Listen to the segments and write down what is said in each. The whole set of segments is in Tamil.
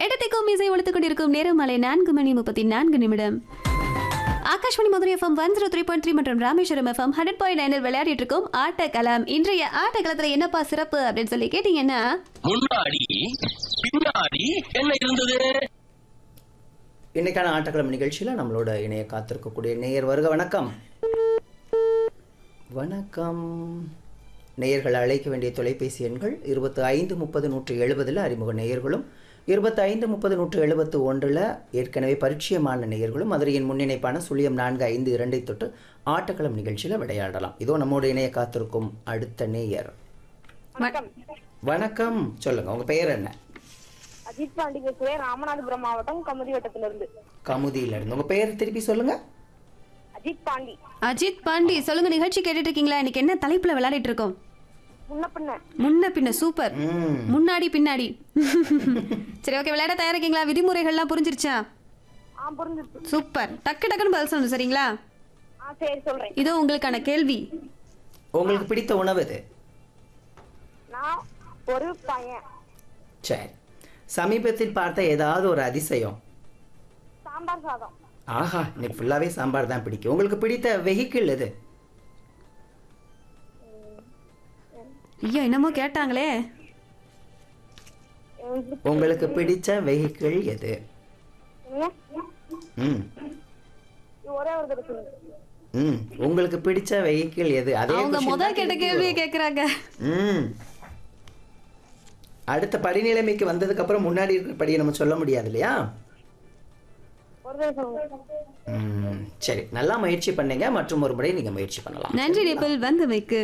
இடத்தைக்கும் இசை ஒழித்துக் கொண்டிருக்கும் நேரம் மாலை நான்கு மணி முப்பத்தி நான்கு நிமிடம் Akashvani Madurai FM one zero three point three மற்றும் ராமேஸ்வரம் எஃப்எம் ஹண்ட்ரட் பாயிண்ட் நைனில் விளையாடிட்டு இருக்கோம் ஆட்டக்கலம் இன்றைய ஆட்டக்களத்துல என்னப்பா சிறப்பு அப்படின்னு சொல்லி கேட்டீங்கன்னா முன்னாடி பின்னாடி என்ன இருந்தது இன்னைக்கான ஆட்டக்கிழமை நிகழ்ச்சியில் நம்மளோட இணைய காத்திருக்கக்கூடிய நேயர் வருக வணக்கம் வணக்கம் நேயர்கள் அழைக்க வேண்டிய தொலைபேசி எண்கள் இருபத்தி ஐந்து முப்பது நூற்று எழுபதில் அறிமுக நேயர்களும் இருபத்தி ஐந்து முப்பது நூற்று எழுபத்து ஒன்றில் ஏற்கனவே பரிச்சயமான நேயர்களும் மதுரையின் முன்னிணைப்பான சுழியம் நான்கு ஐந்து இரண்டை தொட்டு ஆட்டக்களம் நிகழ்ச்சியில் விளையாடலாம் இதோ நம்மோட இணைய காத்திருக்கும் அடுத்த நேயர் வணக்கம் வணக்கம் சொல்லுங்க உங்க பெயர் என்ன அஜித் பாண்டி பேசுறேன் ராமநாதபுரம் மாவட்டம் கமுதி வட்டத்துல இருந்து கமுதியில இருந்து உங்க பெயர் திருப்பி சொல்லுங்க அஜித் பாண்டி அஜித் பாண்டி சொல்லுங்க நிகழ்ச்சி கேட்டுட்டு இருக்கீங்களா இன்னைக்கு என்ன தலைப்புல விளையாடிட்டு இருக்கோம் முன்ன பின்ன முன்ன பின்ன சூப்பர் ம் முன்னாடி பின்னாடி சரி ஓகே விளையாட தயாரா இருக்கீங்களா விதிமுறைகள்லாம் புரிஞ்சிருச்சா ஆ புரிஞ்சிருச்சு சூப்பர் டக்கு டக்குன்னு பதில் சொல்லணும் சரிங்களா ஆ சரி சொல்றேன் இதோ உங்களுக்கான கேள்வி உங்களுக்கு பிடித்த உணவு எது நான் ஒரு பையன் சரி சமீபத்தில் பார்த்த ஏதாவது ஒரு அதிசயம் சாம்பார் சாதம் ஆஹா இன்னைக்கு ஃபுல்லாகவே சாம்பார் தான் பிடிக்கும் உங்களுக்கு பிடித்த வெஹிக்கிள் எது ஐயோ என்னமோ கேட்டாங்களே எனக்கு உங்களுக்கு பிடிச்ச வெஹிக்கிள் எது என்ன? ம் இது ஒரே ஒரு தடவை சொல்லுங்க ம் உங்களுக்கு பிடிச்ச வெஹிக்கிள் எது அதே அவங்க question முதல் தான் கேட்ட திருப்பி கேள்வியை வரும். கேக்குறாங்க ம் அடுத்த படிநிலைமைக்கு வந்ததுக்கு அப்புறம் முன்னாடி இருக்கிற படியை நம்ம சொல்ல முடியாது இல்லையா ஒரு தடவை சொல்லுங்க ம் சரி நல்லா முயற்சி பண்ணீங்க மற்றும் ஒரு முறை நீங்க முயற்சி பண்ணலாம் நன்றி நேபிள் வந்தமைக்கு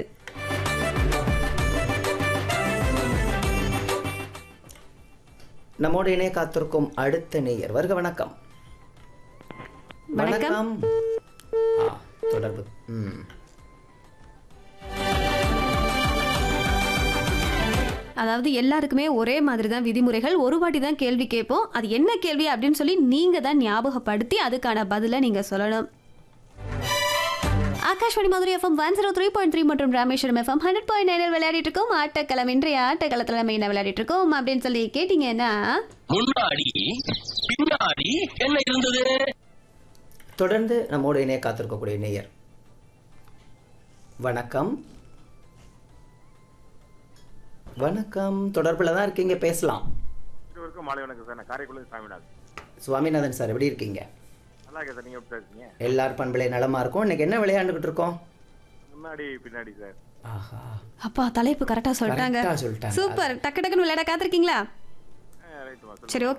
நம்மோடு இணைய காத்திருக்கும் அடுத்த நேயர் வருக வணக்கம் வணக்கம். ஆ, தொடர்பு ம் அதாவது எல்லாருக்குமே ஒரே மாதிரி தான் விதிமுறைகள் ஒரு வாட்டி தான் கேள்வி கேட்போம் அது என்ன கேள்வி அப்படின்னு சொல்லி நீங்க தான் ஞாபகப்படுத்தி அதுக்கான பதிலை நீங்க சொல்லணும் Akashvani Madurai FM one zero three point three மற்றும் ராமேஸ்வரம் எஃப்எம் ஹண்ட்ரட் பாயிண்ட் நைனில் விளையாடிட்டு இருக்கோம் ஆட்டக்களம் இன்றைய ஆட்டக்களத்தில் நம்ம என்ன விளையாடிட்டு இருக்கோம் அப்படின்னு சொல்லி கேட்டீங்கன்னா முன்னாடி பின்னாடி என்ன இருந்தது தொடர்ந்து நம்மோடு இணைய காத்திருக்கக்கூடிய நேயர் வணக்கம் வணக்கம் தொடர்பில் தான் இருக்கீங்க பேசலாம் இருவருக்கும் மாலை வணக்கம் சார் நான் காரைக்குடி சாமிநாத் சுவாமிநாதன் சார் எப்படி இருக்கீங்க நல்லா இருக்கேன் சார் நீங்க எப்படி இருக்கீங்க எல்லார் பண்பிலே நலமா இருக்கும் இன்னைக்கு என்ன விளையாண்டுகிட்டு இருக்கோம் முன்னாடி பின்னாடி சார் ஆஹா அப்பா தலைப்பு கரெக்டா சொல்லிட்டாங்க கரெக்டா சொல்லிட்டாங்க சூப்பர் டக்கு டக்குன்னு விளையாட காத்திருக்கீங்களா ரைட்டுமா சரி